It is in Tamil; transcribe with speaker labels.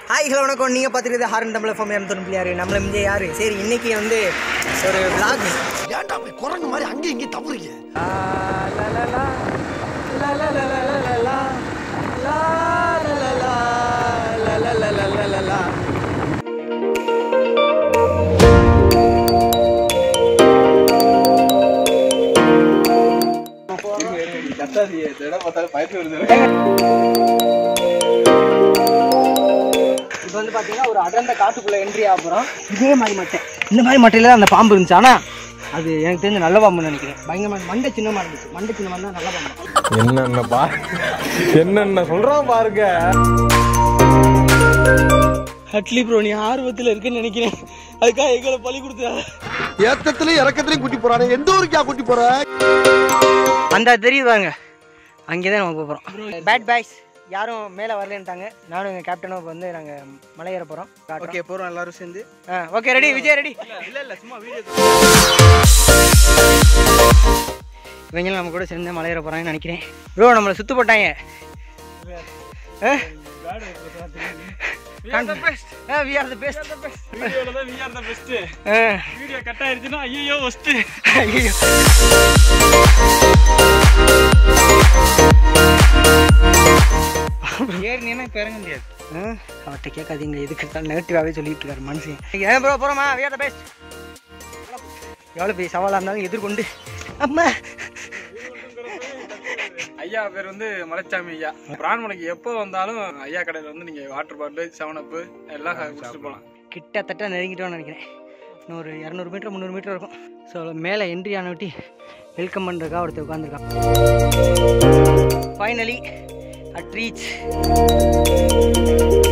Speaker 1: ஹாய் ஹலோ வணக்கம் நீங்கள் பார்த்துருக்குது ஹாரன் தமிழ் ஃபோம் இரநூத்தி பிள்ளையாரு நம்மள இங்கே யார் சரி இன்னைக்கு வந்து ஒரு vlog
Speaker 2: ஏன்டா அப்படி குரங்கு மாதிரி அங்கேயும் இங்கேயும் தவறுங்க
Speaker 1: இப்போ வந்து பார்த்தீங்கன்னா ஒரு அடர்ந்த காட்டுக்குள்ளே என்ட்ரி ஆக போகிறோம் இதே மாதிரி மட்டை இந்த மாதிரி மட்டையில தான் அந்த பாம்பு இருந்துச்சு ஆனால் அது எனக்கு தெரிஞ்ச நல்ல பாம்புன்னு நினைக்கிறேன் பயங்கரமாக மண்டை சின்னமாக இருந்துச்சு மண்டை சின்னமாக இருந்தால் நல்ல பாம்பு
Speaker 3: என்னென்ன பா என்னென்ன சொல்றான் பாருங்க
Speaker 4: அட்லி ப்ரோ நீ ஆர்வத்தில் இருக்குன்னு நினைக்கிறேன் அதுக்காக எங்களை பழி கொடுத்தாங்க
Speaker 2: ஏத்தத்திலயும் இறக்கத்திலயும் கூட்டி போறானே எந்த ஊருக்கா கூட்டி போற
Speaker 1: அந்த தெரியுதாங்க அங்கே தான் நம்ம போகிறோம் பேட் பாய்ஸ் யாரும் மேலே வரலன்ட்டாங்க நானும் எங்கள் கேப்டனும் இப்போ வந்து நாங்கள் மலை ஏற போகிறோம்
Speaker 4: ஓகே போகிறோம் எல்லாரும் சேர்ந்து
Speaker 1: ஆ ஓகே ரெடி விஜய் ரெடி
Speaker 4: இல்லை இல்லை சும்மா வீடியோ
Speaker 1: இவங்களும் நம்ம கூட சேர்ந்து மலை ஏற போகிறாங்கன்னு நினைக்கிறேன் ப்ரோ நம்மளை சுத்து போட்டாங்க ஆ?
Speaker 4: We are the best.
Speaker 1: Ah, we are the best.
Speaker 4: வீடியோவில் தான் we are the best.
Speaker 1: ஆ.
Speaker 4: வீடியோ கட் ஆயிருச்சுன்னா ஐயோ ஃபஸ்ட்டு
Speaker 1: ஐயோ.
Speaker 4: ஏறினீங்கன்னா இப்போ இறங்க முடியாது
Speaker 1: ஆ, அவர்கிட்ட கேட்காதீங்க எதுக்கு நெகட்டிவாகவே சொல்லிட்டு இருக்காரு மனுஷன் ஏன் ப்ரோ போகிறோமா we are the best எவ்வளோ பெரிய சவாலாக இருந்தாலும் எதிர்கொண்டு அம்மா
Speaker 4: ஐயா பேர் வந்து மலைச்சாமி ஐயா பிரான்மலைக்கு எப்போ வந்தாலும் ஐயா கடையில் வந்து நீங்கள் வாட்டர் பாட்டில் செவன் அப்பு எல்லாம் குடிச்சிட்டு போகலாம்
Speaker 1: கிட்டத்தட்ட நெருங்கிட்டோம்னு நினைக்கிறேன் இன்னும் ஒரு இரநூறு மீட்டர் முந்நூறு மீட்டர் இருக்கும் ஸோ மேலே என்ட்ரி ஆனவட்டி வெல்கம் பண்ணுறதுக்காக ஒருத்தர் உட்காந்துருக்கான் ஃபைனலி அட் ரீச்